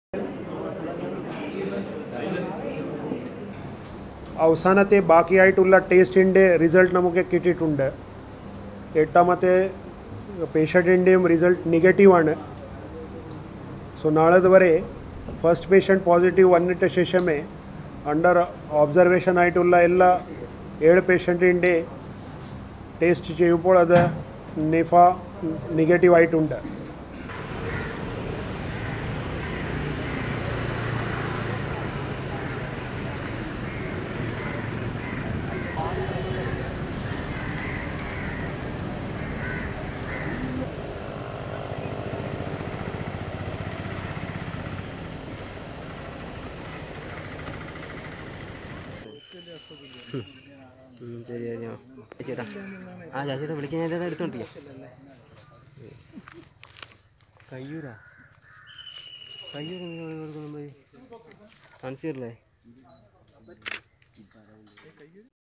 അവസാനത്തെ ബാക്കിയായിട്ടുള്ള ടെസ്റ്റിൻ്റെ റിസൾട്ട് നമുക്ക് കിട്ടിയിട്ടുണ്ട് എട്ടാമത്തെ പേഷ്യൻറ്റിൻ്റെയും റിസൾട്ട് നെഗറ്റീവാണ് സോ നാളെ വരെ ഫസ്റ്റ് പേഷ്യൻറ്റ് പോസിറ്റീവ് വന്നിട്ട ശേഷമേ അണ്ടർ ഒബ്സർവേഷൻ ആയിട്ടുള്ള എല്ലാ ഏഴ് പേഷ്യൻറ്റിൻ്റെ ടേസ്റ്റ് ചെയ്യുമ്പോൾ അത് നിഫ നെഗറ്റീവ് ആയിട്ടുണ്ട് ഉം, ശരി ശരി ആ. ചേട്ടാ ആ ചേട്ടാ വിളിക്കാൻ ഞാൻ എടുത്തോണ്ടിരിക്കാം കയ്യൂരാ കയ്യൂർ കൊടുക്കുന്നുണ്ട് കാണിച്ചില്ലേ